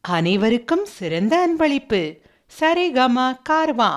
அனைவருக்கும் சிறந்த அன்பளிப்பு சரிகமா கார்வா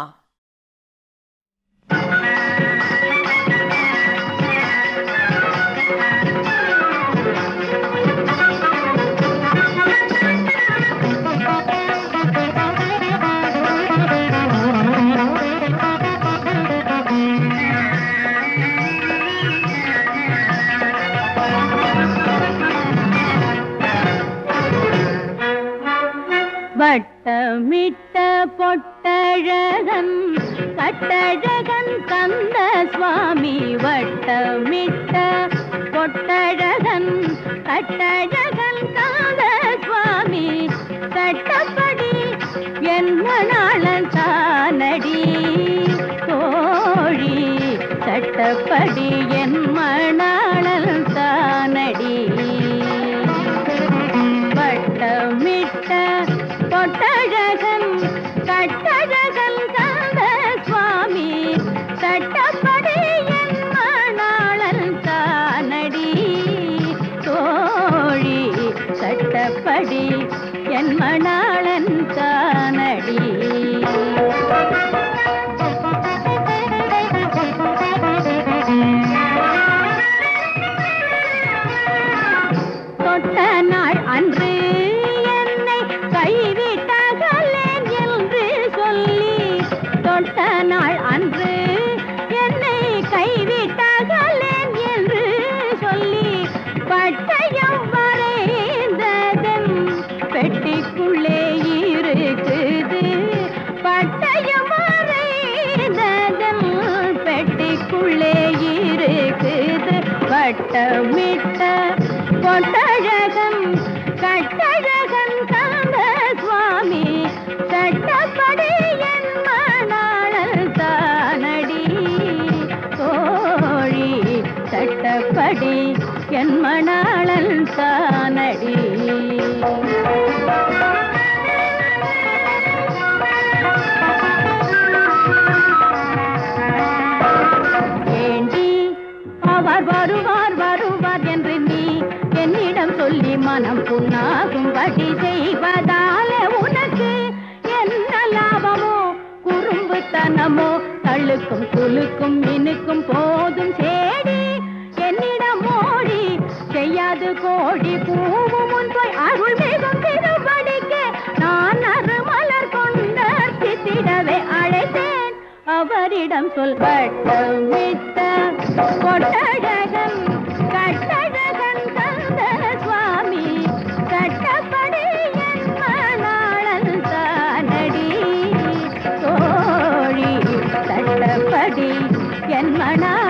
வட்டமிட்ட பொட்டழகன் கட்டழகன் கந்த சுவாமி வட்டமிட்ட பொட்டழகன் கட்டழகன் கந்த சுவாமி சட்டப்படி என்ன நாளன் தானடி தோழி சட்டப்படி என் மணாளல் தானடி வட்டமிட்ட பொட்டழகன் கட்டழகன் கந்த சுவாமி சட்டப்படி என் மணாளன் தானடி தோழி சட்டப்படி என் மணாளன் தானடி தொட்ட நாள் அன்று என்னை கைவிட்டகலேன் என்று சொல்லி தொட்ட நாள் அன்று என்னை கைவிட்டகலேன் என்று சொல்லி பட்டயம் வரைந்ததன் பெட்டிக்குள்ளே இருக்குது பட்டயம் வரைந்ததன் பெட்டிக்குள்ளே இருக்குது வட்டமிட்ட பொட்டழகன் கட்டழகன் கந்த சுவாமி சட்டப்படி என் மணாளல் தானடி தோழி சட்டப்படி என் மணாளல் தானடி ஏண்டி அவர் வருவார் வருவார் என்று நீ என்னிடம் சொல்லி மனம் புண்ணாகும்படி செய்வதால உனக்கு என்ன லாபமோ குறும்புத்தனமோ தள்ளுக்கும் குலுக்கும் மினுக்கும் போதும் சேடி என்னிடம் ஓடி செய்யாது கோழி பூவும் முன் போய் அருள் மிகும் திருப்படிக்க நான் அருமலர் கொண்ட சித்திடவே அழைத்தேன் அவரிடம் சொல் வட்டமிட்ட கொட்டழகன் கட்டழகன் தந்த சுவாமி கட்டப்படி என் மணாளன் தானடி தோழி சட்டப்படி என் மணா